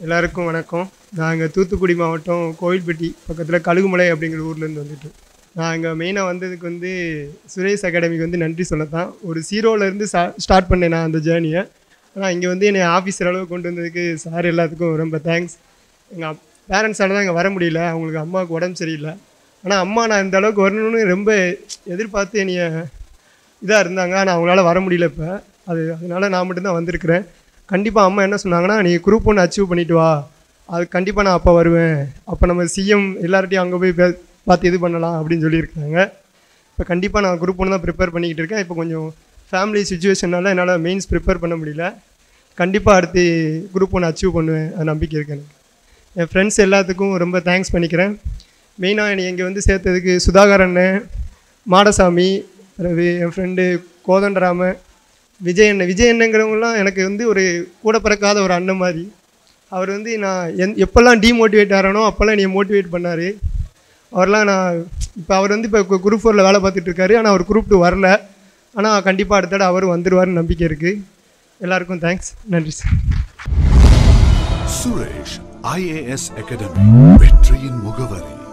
எல்லாருக்கும் வணக்கம் நாங்கள் தூத்துக்குடி மாவட்டம் கோவில்பட்டி பக்கத்தில் கழுகுமலை அப்படிங்கிற ஊர்லேருந்து வந்துட்டு நான் இங்கே மெயினாக வந்ததுக்கு வந்து சுரேஷ் அகாடமிக்கு வந்து நன்றி சொல்லத்தான் ஒரு ஜீரோலேருந்து ஸ்டா ஸ்டார்ட் பண்ணேன் நான் அந்த ஜேர்னியை ஆனால் இங்கே வந்து என்னை ஆஃபீஸர் அளவு கொண்டு வந்ததுக்கு சார் எல்லாத்துக்கும் ரொம்ப தேங்க்ஸ் எங்கள் பேரண்ட்ஸால தான் இங்கே வர முடியல அவங்களுக்கு அம்மாவுக்கு உடம்பு சரியில்லை ஆனால் அம்மா நான் இந்த அளவுக்கு வரணும்னு ரொம்ப எதிர்பார்த்து என்னைய இதாக இருந்தாங்க ஆனால் அவங்களால வர முடியல இப்போ அது அதனால நான் மட்டும்தான் வந்திருக்கிறேன் கண்டிப்பாக அம்மா என்ன சொன்னாங்கன்னா நீ குரூப் ஒன்று அச்சீவ் பண்ணிட்டு வா அது கண்டிப்பாக நான் அப்போ வருவேன் அப்போ நம்ம சிஎம் எல்லார்ட்டையும் அங்கே போய் பே- பார்த்து இது பண்ணலாம் அப்படின்னு சொல்லியிருக்காங்க இப்போ கண்டிப்பாக நான் குரூப் ஒன்று தான் ப்ரிப்பேர் பண்ணிக்கிட்டு இருக்கேன் இப்போ கொஞ்சம் ஃபேமிலி சுச்சுவேஷனால என்னால் மெயின்ஸ் ப்ரிப்பேர் பண்ண முடியல கண்டிப்பாக அடுத்து குரூப் ஒன்று அச்சீவ் பண்ணுவேன் அது நம்பிக்கை இருக்கு எனக்கு என் ஃப்ரெண்ட்ஸ் எல்லாத்துக்கும் ரொம்ப தேங்க்ஸ் பண்ணிக்கிறேன் மெயினாக என்னை இங்கே வந்து சேர்த்ததுக்கு சுதாகர் அண்ணன் மாடசாமி பிறகு என் ஃப்ரெண்டு கோதண்டராம விஜய் அண்ணன் விஜய் அண்ணங்கிறவங்கலாம் எனக்கு வந்து ஒரு கூட பிறக்காத ஒரு அண்ணன் மாதிரி அவர் வந்து நான் எந் எப்போல்லாம் டீமோட்டிவேட் ஆகிறனோ அப்போல்லாம் என்னை மோட்டிவேட் பண்ணார் அவர்லாம் நான் இப்போ அவர் வந்து இப்போ குரூப் ஃபோரில் வேலை பார்த்துட்டு இருக்காரு ஆனால் அவர் குரூப் டூ வரல ஆனால் கண்டிப்பாக அடுத்த தடவை அவர் வந்துடுவார்னு நம்பிக்கை இருக்குது எல்லாருக்கும் தேங்க்ஸ் நன்றி சார் சுரேஷ் ஐஏஎஸ் அகாடமி வெற்றியின் முகவரி